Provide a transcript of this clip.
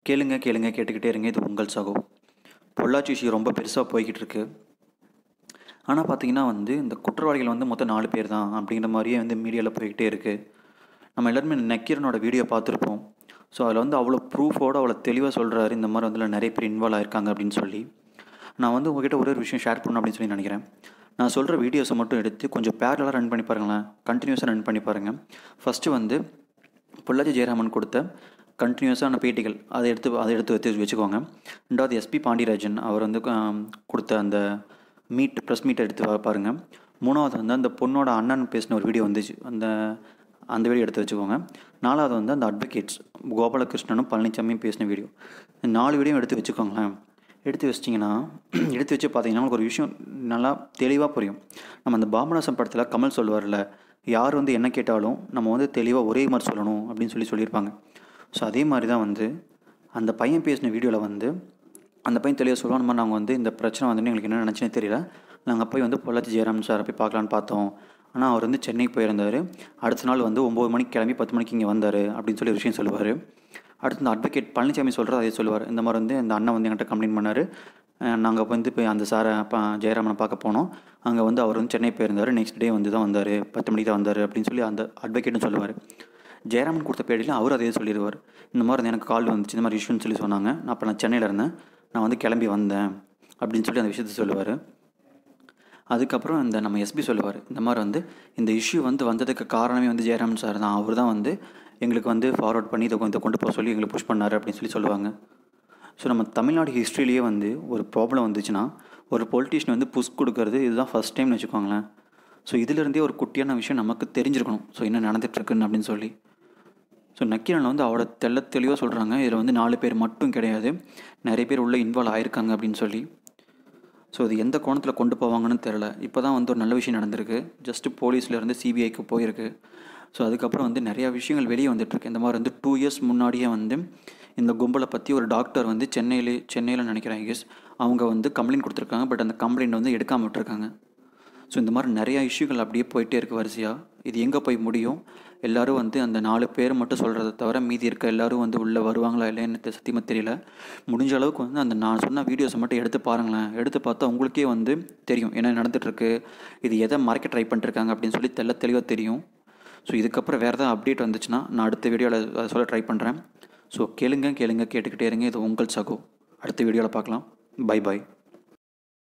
கேளுங்க கேளுங்க கேட்டுக்கிட்டே இருங்க இது உங்கள் சகோ பொள்ளாச்சி இஷ்யூ ரொம்ப பெருசாக போய்கிட்டு இருக்கு ஆனால் பார்த்தீங்கன்னா வந்து இந்த குற்றவாளிகள் வந்து மொத்தம் நாலு பேர் தான் அப்படிங்கிற மாதிரியே வந்து மீடியாவில் போய்கிட்டே இருக்குது நம்ம எல்லாருமே நக்கீரனோட வீடியோ பார்த்துருப்போம் ஸோ அதில் வந்து அவ்வளோ ப்ரூஃபோடு அவ்வளோ தெளிவாக சொல்கிறாரு இந்த மாதிரி வந்து நிறைய பேர் இன்வால்வ் ஆயிருக்காங்க அப்படின்னு சொல்லி நான் வந்து உங்ககிட்ட ஒரே ஒரு விஷயம் ஷேர் பண்ணணும் அப்படின்னு சொல்லி நினைக்கிறேன் நான் சொல்கிற வீடியோஸை மட்டும் எடுத்து கொஞ்சம் பேரலாக ரன் பண்ணி பாருங்களேன் கண்டினியூஸாக ரன் பண்ணி பாருங்கள் ஃபஸ்ட்டு வந்து பொள்ளாச்சி ஜெயராமன் கொடுத்த கண்டினியூஸான பேட்டிகள் அதை எடுத்து அதை எடுத்து வச்சு வச்சுக்கோங்க ரெண்டாவது எஸ்பி பாண்டியராஜன் அவர் வந்து ஆம், கொடுத்த அந்த மீட் ப்ரெஸ் மீட்டை எடுத்து பா- பாருங்க மூணாவது வந்து அந்த பொண்ணோட அண்ணன் பேசின ஒரு வீடியோ வந்துச்சு அந்த அந்த வீடியோ எடுத்து வச்சுக்கோங்க நாலாவது வந்து அந்த அட்வொகேட்ஸ் கோபாலகிருஷ்ணனும் பழனிசாமியும் பேசின வீடியோ இந்த நாலு வீடியோ எடுத்து வச்சுக்கோங்களேன் எடுத்து வச்சிட்டிங்கன்னா எடுத்து வச்சு பார்த்தீங்கன்னா உங்களுக்கு ஒரு விஷயம் நல்லா தெளிவாக புரியும் நம்ம அந்த பாபநாசம் படத்தில் கமல் சொல்லுவார்ல யார் வந்து என்ன கேட்டாலும் நம்ம வந்து தெளிவாக ஒரே மாதிரி சொல்லணும் அப்படின்னு சொல்லி சொல்லியிருப்பாங்க ஸோ அதே மாதிரி தான் வந்து அந்த பையன் பேசின வீடியோவில் வந்து அந்த பையன் தெளிவாக சொல்லுவான் இந்த மாதிரி நாங்கள் வந்து இந்த பிரச்சனை வந்து எங்களுக்கு என்ன நினச்சுனே தெரியல நாங்கள் போய் வந்து பொள்ளாச்சி ஜெயராம் சாரை போய் பார்க்கலான்னு பார்த்தோம் ஆனால் அவர் வந்து சென்னைக்கு போயிருந்தார் அடுத்த நாள் வந்து ஒம்பது மணிக்கு கிளம்பி பத்து மணிக்கு இங்கே வந்தார் அப்படின்னு சொல்லி ஒரு விஷயம் சொல்லுவார் அடுத்து இந்த அட்வொகேட் பழனிசாமி சொல்கிறது அதே சொல்லுவார் இந்த மாதிரி வந்து இந்த அண்ணன் வந்து என்கிட்ட கம்ப்ளைண்ட் பண்ணார் நாங்கள் வந்து போய் அந்த சாரை ப ஜெயராமனை பார்க்க போனோம் அங்கே வந்து அவர் வந்து சென்னை போயிருந்தார் நெக்ஸ்ட் டே வந்து தான் வந்தார் பத்து மணிக்கு தான் வந்தார் அப்படின்னு சொல்லி அந்த அட்வொகேட்னு சொல்லுவார் ஜெயராமன் கொடுத்த பேட்டியில் அவர் அதே சொல்லிடுவார் இந்த மாதிரி வந்து எனக்கு கால் வந்துச்சு இந்த மாதிரி இஷ்யூன்னு சொல்லி சொன்னாங்க நான் அப்போ நான் சென்னையில் இருந்தேன் நான் வந்து கிளம்பி வந்தேன் அப்படின்னு சொல்லி அந்த விஷயத்த சொல்லுவார் அதுக்கப்புறம் இந்த நம்ம எஸ்பி சொல்லுவார் இந்த மாதிரி வந்து இந்த இஷ்யூ வந்து வந்ததுக்கு காரணமே வந்து ஜெயராமன் சார் தான் அவர் தான் வந்து எங்களுக்கு வந்து ஃபார்வர்ட் பண்ணி இதை கொண்டு கொண்டு போக சொல்லி எங்களுக்கு புஷ் பண்ணார் அப்படின்னு சொல்லி சொல்லுவாங்க ஸோ நம்ம தமிழ்நாடு ஹிஸ்ட்ரியிலேயே வந்து ஒரு ப்ராப்ளம் வந்துச்சுன்னா ஒரு பொலிட்டிஷியன் வந்து புஷ் கொடுக்கறது இதுதான் ஃபஸ்ட் டைம்னு வச்சுக்கோங்களேன் ஸோ இதிலிருந்தே ஒரு குட்டியான விஷயம் நமக்கு தெரிஞ்சிருக்கணும் ஸோ என்ன நடந்துட்டுருக்குன்னு அப்படின்னு சொல்லி ஸோ நக்கீரன் வந்து அவட தெள்ள தெளிவாக சொல்கிறாங்க இதில் வந்து நாலு பேர் மட்டும் கிடையாது நிறைய பேர் உள்ளே இன்வால்வ் ஆயிருக்காங்க அப்படின்னு சொல்லி ஸோ இது எந்த கோணத்தில் கொண்டு போவாங்கன்னு தெரில இப்போ தான் வந்து ஒரு நல்ல விஷயம் நடந்திருக்கு ஜஸ்ட்டு போலீஸ்லேருந்து சிபிஐக்கு போயிருக்கு ஸோ அதுக்கப்புறம் வந்து நிறையா விஷயங்கள் வெளியே வந்துட்டுருக்கு இந்த மாதிரி வந்து டூ இயர்ஸ் முன்னாடியே வந்து இந்த கும்பலை பற்றி ஒரு டாக்டர் வந்து சென்னையிலே சென்னையில் நினைக்கிறேன் எஸ் அவங்க வந்து கம்ப்ளைண்ட் கொடுத்துருக்காங்க பட் அந்த கம்ப்ளைண்ட் வந்து எடுக்காமல் விட்டுருக்காங்க ஸோ இந்த மாதிரி நிறையா இஷ்யூகள் அப்படியே போயிட்டே இருக்குது வரிசையாக இது எங்கே போய் முடியும் எல்லாரும் வந்து அந்த நாலு பேர் மட்டும் சொல்கிறத தவிர மீதி இருக்க எல்லாரும் வந்து உள்ளே வருவாங்களா இல்லைன்னு தெ- சத்தியமா தெரியல முடிஞ்ச அளவுக்கு வந்து அந்த நான் சொன்ன வீடியோஸை மட்டும் எடுத்து பாருங்களேன் எடுத்து பார்த்தா உங்களுக்கே வந்து தெரியும் என்ன நடந்துட்டுருக்கு இது எதை மறைக்க ட்ரை பண்ணிருக்காங்க அப்படின்னு சொல்லி தெள்ள தெளிவாக தெரியும் ஸோ இதுக்கப்புறம் வேறு ஏதாவது அப்டேட் வந்துச்சுன்னா நான் அடுத்த வீடியோவில் அதை சொல்ல ட்ரை பண்ணுறேன் ஸோ கேளுங்க கேளுங்க கேட்டுக்கிட்டே இருங்க இது உங்கள் சகோ அடுத்த வீடியோவில் பார்க்கலாம் பை பை